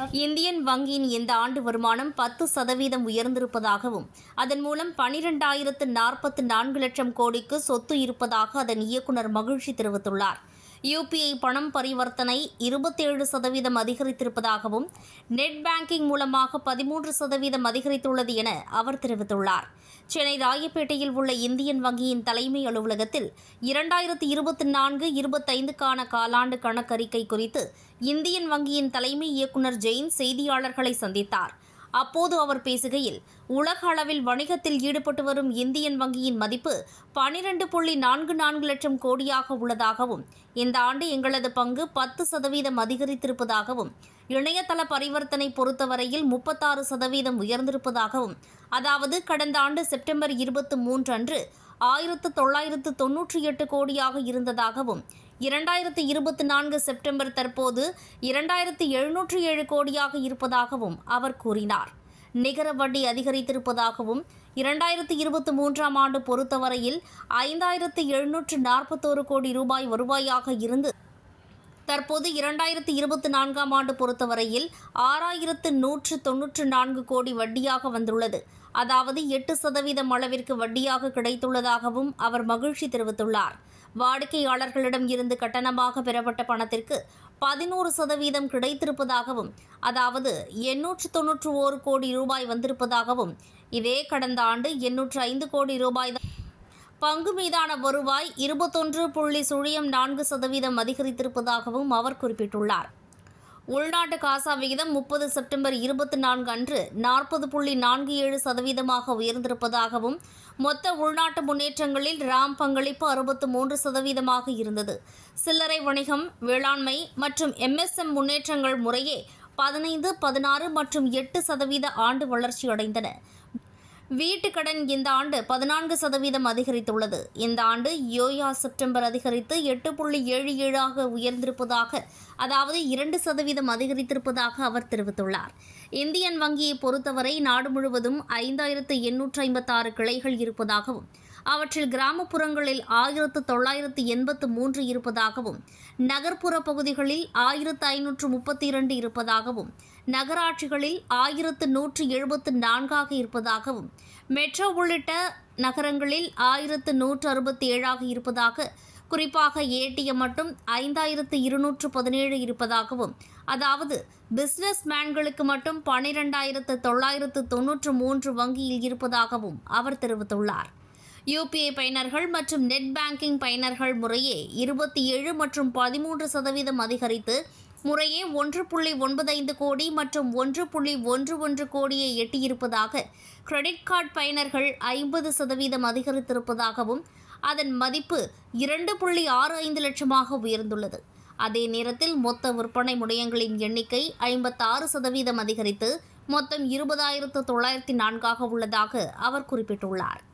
Indian வங்கியின் இந்த ஆண்டு வருமானம் பத்து சதவீதம் உயர்ந்திருப்பதாகவும் அதன் மூலம் பனிரெண்டாயிரத்து நாற்பத்து நான்கு லட்சம் கோடிக்கு சொத்து இருப்பதாக அதன் இயக்குநர் மகிழ்ச்சி தெரிவித்துள்ளார் யுபிஐ பணம் பரிவர்த்தனை இருபத்தேழு சதவீதம் அதிகரித்திருப்பதாகவும் நெட் பேங்கிங் மூலமாக பதிமூன்று சதவீதம் அதிகரித்துள்ளது என அவர் தெரிவித்துள்ளார் சென்னை ராயப்பேட்டையில் உள்ள இந்தியன் வங்கியின் தலைமை அலுவலகத்தில் இரண்டாயிரத்து இருபத்தி நான்கு இருபத்தைந்துக்கான காலாண்டு கணக்கறிக்கை குறித்து இந்தியன் வங்கியின் தலைமை இயக்குநர் ஜெயின் செய்தியாளர்களை சந்தித்தார் அப்போது அவர் பேசுகையில் உலக அளவில் வணிகத்தில் ஈடுபட்டு வரும் இந்தியன் வங்கியின் மதிப்பு பனிரெண்டு புள்ளி நான்கு நான்கு லட்சம் கோடியாக உள்ளதாகவும் இந்த ஆண்டு எங்களது பங்கு பத்து சதவீதம் அதிகரித்திருப்பதாகவும் இணையதள பரிவர்த்தனை பொறுத்தவரையில் முப்பத்தாறு சதவீதம் உயர்ந்திருப்பதாகவும் அதாவது கடந்த ஆண்டு செப்டம்பர் இருபத்தி மூன்று அன்று ஆயிரத்து தொள்ளாயிரத்து தொன்னூற்றி எட்டு கோடியாக இருந்ததாகவும் இரண்டாயிரத்து இருபத்தி நான்கு செப்டம்பர் தற்போது இரண்டாயிரத்து எழுநூற்றி ஏழு கோடியாக இருப்பதாகவும் அவர் கூறினார் நிகர வட்டி அதிகரித்திருப்பதாகவும் இரண்டாயிரத்து இருபத்தி மூன்றாம் ஆண்டு பொறுத்தவரையில் ஐந்தாயிரத்து எழுநூற்று நாற்பத்தோரு கோடி ரூபாய் வருவாயாக இருந்து தற்போது இரண்டாயிரத்து இருபத்தி நான்காம் ஆண்டு பொறுத்தவரையில் ஆறாயிரத்து நூற்று தொன்னூற்று நான்கு கோடி வட்டியாக வந்துள்ளது அதாவது எட்டு சதவீதம் அளவிற்கு வட்டியாக கிடைத்துள்ளதாகவும் அவர் மகிழ்ச்சி தெரிவித்துள்ளார் வாடிக்கையாளர்களிடம் இருந்து கட்டணமாக பெறப்பட்ட பணத்திற்கு பதினோரு சதவீதம் கிடைத்திருப்பதாகவும் அதாவது எண்ணூற்று தொன்னூற்று ஓரு கோடி ரூபாய் வந்திருப்பதாகவும் இதே கடந்த ஆண்டு எண்ணூற்று ஐந்து கோடி ரூபாய் பங்கு மீதான வருவாய் இருபத்தொன்று புள்ளி சுழியம் நான்கு சதவீதம் அதிகரித்திருப்பதாகவும் அவர் குறிப்பிட்டுள்ளார் உள்நாட்டு காசா விகிதம் முப்பது செப்டம்பர் இருபத்தி நான்கு அன்று நாற்பது புள்ளி நான்கு ஏழு சதவீதமாக உயர்ந்திருப்பதாகவும் மொத்த உள்நாட்டு முன்னேற்றங்களில் ராம் பங்களிப்பு அறுபத்து மூன்று சதவீதமாக இருந்தது சில்லறை வணிகம் வேளாண்மை மற்றும் எம்எஸ்எம் முன்னேற்றங்கள் முறையே பதினைந்து பதினாறு மற்றும் எட்டு சதவீத ஆண்டு வளர்ச்சி அடைந்தன வீட்டு கடன் இந்த ஆண்டு பதினான்கு சதவீதம் அதிகரித்துள்ளது இந்த ஆண்டு யோயா செப்டம்பர் அதிகரித்து எட்டு புள்ளி ஏழு ஏழாக உயர்ந்திருப்பதாக அதாவது இரண்டு சதவீதம் அதிகரித்திருப்பதாக அவர் தெரிவித்துள்ளார் இந்தியன் வங்கியை பொறுத்தவரை நாடு முழுவதும் ஐந்தாயிரத்து எண்ணூற்று ஐம்பத்தாறு கிளைகள் இருப்பதாகவும் அவற்றில் கிராமப்புறங்களில் ஆயிரத்து தொள்ளாயிரத்து எண்பத்து மூன்று இருப்பதாகவும் நகர்ப்புற பகுதிகளில் ஆயிரத்து ஐநூற்று முப்பத்தி இரண்டு இருப்பதாகவும் நகராட்சிகளில் ஆயிரத்து நூற்று எழுபத்து நான்காக இருப்பதாகவும் மெட்ரோ உள்ளிட்ட நகரங்களில் ஆயிரத்து நூற்று அறுபத்தி ஏழாக இருப்பதாக குறிப்பாக ஏடிஎம் மட்டும் ஐந்தாயிரத்து இருநூற்று பதினேழு இருப்பதாகவும் அதாவது பிசினஸ் மேன்களுக்கு மட்டும் பனிரெண்டாயிரத்து தொள்ளாயிரத்து தொன்னூற்று மூன்று வங்கியில் இருப்பதாகவும் அவர் தெரிவித்துள்ளார் யுபிஐ பயனர்கள் மற்றும் நெட் பேங்கிங் பயனர்கள் முறையே இருபத்தி ஏழு மற்றும் பதிமூன்று சதவீதம் அதிகரித்து முறையே ஒன்று புள்ளி ஒன்பது ஐந்து கோடி மற்றும் ஒன்று புள்ளி ஒன்று ஒன்று கோடியை எட்டியிருப்பதாக கிரெடிட் கார்டு பயனர்கள் ஐம்பது சதவீதம் அதிகரித்திருப்பதாகவும் அதன் மதிப்பு இரண்டு புள்ளி ஆறு ஐந்து லட்சமாக உயர்ந்துள்ளது அதே நேரத்தில் மொத்த விற்பனை முனையங்களின் எண்ணிக்கை ஐம்பத்தாறு சதவீதம் அதிகரித்து மொத்தம் இருபதாயிரத்து தொள்ளாயிரத்தி நான்காக உள்ளதாக அவர் குறிப்பிட்டுள்ளார்